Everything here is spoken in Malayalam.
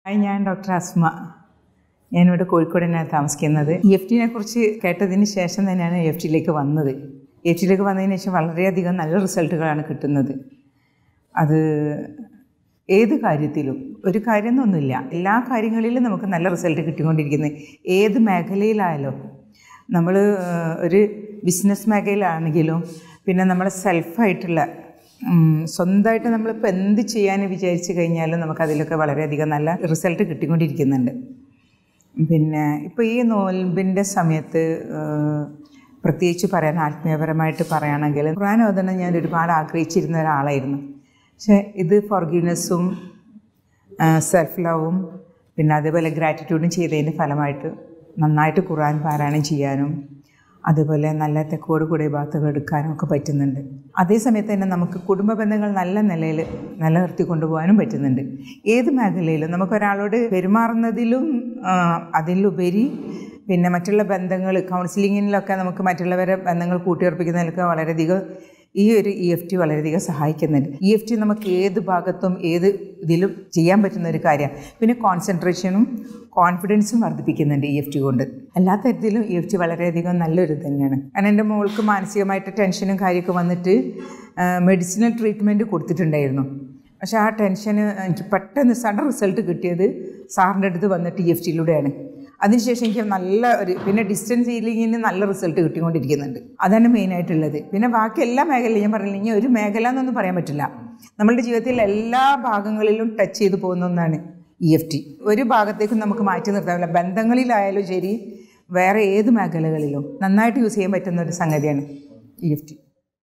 ഹായ് ഞാൻ ഡോക്ടർ അസ്മ ഞാനിവിടെ കോഴിക്കോട് തന്നെയാണ് താമസിക്കുന്നത് ഇ എഫ് ടിനെ കുറിച്ച് കേട്ടതിന് ശേഷം തന്നെയാണ് എഫ് ടിയിലേക്ക് വന്നത് എഫ് ടിയിലേക്ക് വന്നതിന് ശേഷം വളരെയധികം നല്ല റിസൾട്ടുകളാണ് കിട്ടുന്നത് അത് ഏത് കാര്യത്തിലും ഒരു കാര്യം എന്നൊന്നുമില്ല എല്ലാ കാര്യങ്ങളിലും നമുക്ക് നല്ല റിസൾട്ട് കിട്ടിക്കൊണ്ടിരിക്കുന്നത് ഏത് മേഖലയിലായാലും നമ്മൾ ഒരു ബിസിനസ് മേഖലയിലാണെങ്കിലും പിന്നെ നമ്മുടെ സെൽഫായിട്ടുള്ള സ്വന്തമായിട്ട് നമ്മളിപ്പോൾ എന്ത് ചെയ്യാൻ വിചാരിച്ചു കഴിഞ്ഞാലും നമുക്കതിലൊക്കെ വളരെയധികം നല്ല റിസൾട്ട് കിട്ടിക്കൊണ്ടിരിക്കുന്നുണ്ട് പിന്നെ ഇപ്പോൾ ഈ നോൽമ്പിൻ്റെ സമയത്ത് പ്രത്യേകിച്ച് പറയാൻ ആത്മീയപരമായിട്ട് പറയുകയാണെങ്കിൽ ഖുർആൻ ഓതണം ഞാൻ ഒരുപാട് ആഗ്രഹിച്ചിരുന്ന ഒരാളായിരുന്നു പക്ഷേ ഇത് ഫോർഗീവ്നെസ്സും സെൽഫ് ലവും പിന്നെ അതേപോലെ ഗ്രാറ്റിറ്റ്യൂഡും ചെയ്തതിൻ്റെ ഫലമായിട്ട് നന്നായിട്ട് ഖുർആൻ പാരായണം ചെയ്യാനും അതുപോലെ നല്ല തെക്കോട് കൂടെ ഭാഗത്തുകൾ എടുക്കാനും ഒക്കെ പറ്റുന്നുണ്ട് അതേസമയത്ത് തന്നെ നമുക്ക് കുടുംബ ബന്ധങ്ങൾ നല്ല നിലയിൽ നിലനിർത്തി കൊണ്ടുപോകാനും പറ്റുന്നുണ്ട് ഏത് മേഖലയിലും നമുക്കൊരാളോട് പെരുമാറുന്നതിലും അതിലുപരി പിന്നെ മറ്റുള്ള ബന്ധങ്ങൾ കൗൺസിലിങ്ങിലൊക്കെ നമുക്ക് മറ്റുള്ളവരെ ബന്ധങ്ങൾ കൂട്ടിയുറപ്പിക്കുന്നതിലൊക്കെ വളരെയധികം ഈ ഒരു ഇ എഫ് ടി വളരെയധികം സഹായിക്കുന്നുണ്ട് ഇ എഫ് ടി നമുക്ക് ഏത് ഭാഗത്തും ഏത് ഇതിലും ചെയ്യാൻ പറ്റുന്ന ഒരു കാര്യമാണ് പിന്നെ കോൺസെൻട്രേഷനും കോൺഫിഡൻസും വർദ്ധിപ്പിക്കുന്നുണ്ട് ഇ എഫ് ടി കൊണ്ട് എല്ലാ തരത്തിലും ഇ എഫ് ടി വളരെയധികം നല്ലൊരു തന്നെയാണ് കാരണം എൻ്റെ മോൾക്ക് മാനസികമായിട്ട് ടെൻഷനും കാര്യമൊക്കെ വന്നിട്ട് മെഡിസിനൽ ട്രീറ്റ്മെൻറ്റ് കൊടുത്തിട്ടുണ്ടായിരുന്നു പക്ഷേ ആ ടെൻഷന് എനിക്ക് പെട്ടെന്ന് സഡൻ റിസൾട്ട് കിട്ടിയത് സാറിൻ്റെ അടുത്ത് വന്നിട്ട് ഇ എഫ് ടിയിലൂടെയാണ് അതിനുശേഷം എനിക്ക് നല്ല ഒരു പിന്നെ ഡിസ്റ്റൻസ് ഹീലിങ്ങിന് നല്ല റിസൾട്ട് കിട്ടിക്കൊണ്ടിരിക്കുന്നുണ്ട് അതാണ് മെയിനായിട്ടുള്ളത് പിന്നെ ബാക്കി എല്ലാ മേഖലയും ഞാൻ പറഞ്ഞില്ല ഇനി ഒരു മേഖല എന്നൊന്നും പറയാൻ പറ്റില്ല നമ്മളുടെ ജീവിതത്തിൽ എല്ലാ ഭാഗങ്ങളിലും ടച്ച് ചെയ്തു പോകുന്ന ഒന്നാണ് ഇ എഫ് ടി ഒരു ഭാഗത്തേക്കും നമുക്ക് മാറ്റി നിർത്താനില്ല ബന്ധങ്ങളിലായാലും ശരി വേറെ ഏത് മേഖലകളിലും നന്നായിട്ട് യൂസ് ചെയ്യാൻ പറ്റുന്ന ഒരു സംഗതിയാണ് ഇ എഫ് ടി